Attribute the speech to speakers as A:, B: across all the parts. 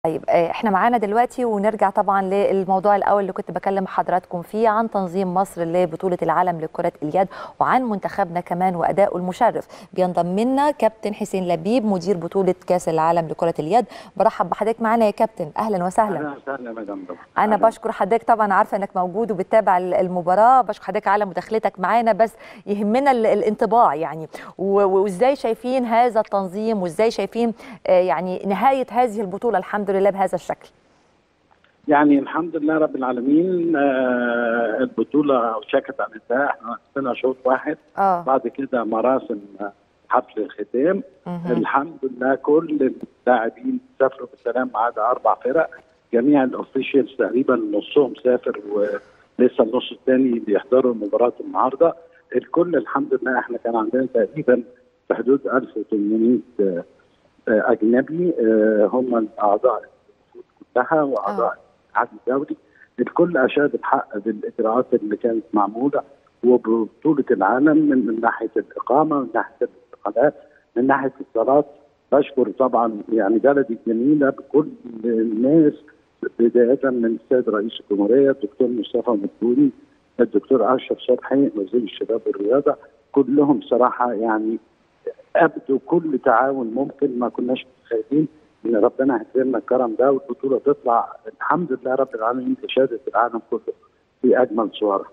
A: طيب آه، احنا معانا دلوقتي ونرجع طبعا للموضوع الاول اللي كنت بكلم حضراتكم فيه عن تنظيم مصر لبطوله العالم لكره اليد وعن منتخبنا كمان وادائه المشرف بينضم لنا كابتن حسين لبيب مدير بطوله كاس العالم لكره اليد برحب بحضرتك معانا يا كابتن اهلا وسهلا
B: اهلا وسهلا يا مدام رب.
A: انا
B: أهلاً.
A: بشكر حضرتك طبعا عارفه انك موجود وبتتابع ال- المباراه بشكر حضرتك على مداخلتك معانا بس يهمنا ال- الانطباع يعني و- وازاي شايفين هذا التنظيم وازاي شايفين آه، يعني نهايه هذه البطوله الحمد لله بهذا الشكل
B: يعني الحمد لله رب العالمين آه البطوله شكت عن انتهاء احنا عندنا شوط واحد
A: اه
B: بعد كده مراسم آه، حفل الختام
A: مهم.
B: الحمد لله كل اللاعبين سافروا بالسلام ما عدا اربع فرق جميع الاوفيشالز تقريبا نصهم سافر ولسه النص الثاني بيحضروا مباراه النهارده الكل الحمد لله احنا كان عندنا تقريبا في حدود 1800 آه، آه، اجنبي آه، هم الاعضاء الوفود كلها واعضاء الاتحاد الدولي الكل اشاد بحق بالاجراءات اللي كانت معموله وبطوله العالم من, من ناحيه الاقامه من ناحيه الانتقالات من ناحيه الصالات بشكر طبعا يعني بلدي الجميله بكل الناس بدايه من السيد رئيس الجمهوريه الدكتور مصطفى مدبولي الدكتور اشرف صبحي وزير الشباب والرياضه كلهم صراحه يعني ابدوا كل تعاون ممكن ما كناش متخيلين ان ربنا هيكرمنا الكرم ده والبطوله تطلع الحمد لله رب العالمين تشهد العالم كله في اجمل صورها.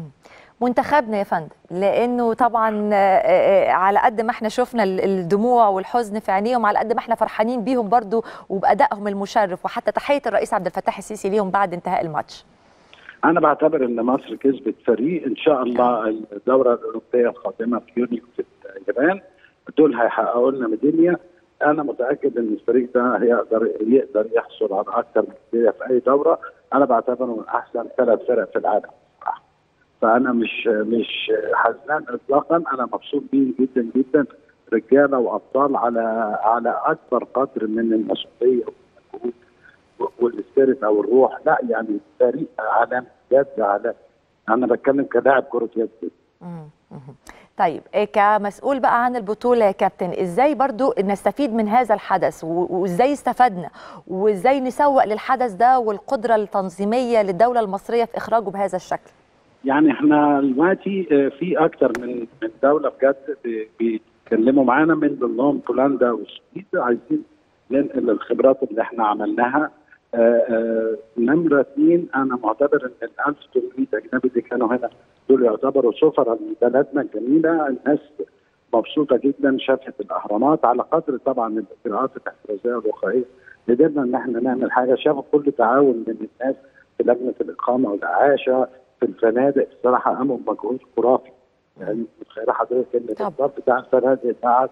A: منتخبنا يا فندم لانه طبعا آه، آه، على قد ما احنا شفنا ال- الدموع والحزن في عينيهم على قد ما احنا فرحانين بيهم برضو وبادائهم المشرف وحتى تحيه الرئيس عبد الفتاح السيسي ليهم بعد انتهاء الماتش
B: انا بعتبر ان مصر كسبت فريق ان شاء الله الدوره الاوروبيه القادمه في يونيو في اليابان دول هيحققوا لنا ميداليه انا متاكد ان الفريق ده هيقدر يقدر يحصل على اكثر من ميداليه في اي دوره انا بعتبره من احسن ثلاث فرق في العالم بصراحة. فانا مش مش حزنان اطلاقا انا مبسوط بيهم جدا جدا رجاله وابطال على على اكبر قدر من المسؤوليه والمجهود والسبيريت او الروح لا يعني فريق عالمي بجد عالمي انا بتكلم كلاعب كره يد
A: مم. مم. طيب آه، كمسؤول بقى عن البطولة يا كابتن ازاي برضو نستفيد من هذا الحدث و- وازاي استفدنا وازاي نسوق للحدث ده والقدرة التنظيمية للدولة المصرية في اخراجه بهذا الشكل
B: يعني احنا دلوقتي آه، في اكتر من من دوله بجد بي- بيتكلموا معانا من ضمنهم بولندا والسويد عايزين ننقل الخبرات اللي احنا عملناها آه، آه، نمره اثنين انا معتبر ان ال 1800 اجنبي اللي كانوا هنا دول يعتبروا سفراء لبلدنا الجميله الناس مبسوطه جدا شافت الاهرامات على قدر طبعا الاجراءات الاحترازيه والوقائيه قدرنا ان احنا نعمل حاجه شافوا كل تعاون من الناس في لجنه الاقامه والاعاشه في الفنادق الصراحه قاموا بمجهود خرافي يعني متخيله حضرتك ان
A: طب.
B: الضبط بتاع الفنادق قعد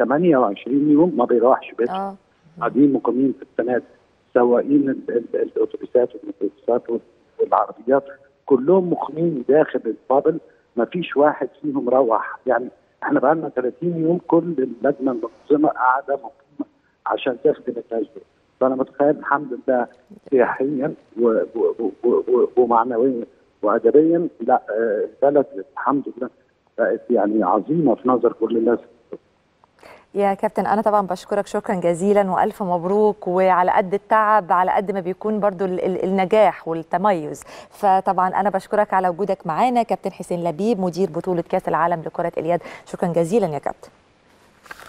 B: 28 يوم ما بيروحش بيته
A: اه
B: قاعدين مقيمين في الفنادق سواقين ال- ال- الاتوبيسات والميكروباصات والعربيات كلهم مقيمين داخل البابل ما فيش واحد فيهم روح يعني احنا بقى لنا 30 يوم كل اللجنه المنظمه قاعده مقيمه عشان تخدم الناس دول فانا متخيل الحمد لله سياحيا و- و- و- و- ومعنويا وادبيا لا آه، البلد الحمد لله بقت يعني عظيمه في نظر كل الناس
A: يا كابتن انا طبعا بشكرك شكرا جزيلا والف مبروك وعلى قد التعب على قد ما بيكون برضو ال- ال- النجاح والتميز فطبعا انا بشكرك على وجودك معانا كابتن حسين لبيب مدير بطولة كاس العالم لكرة اليد شكرا جزيلا يا كابتن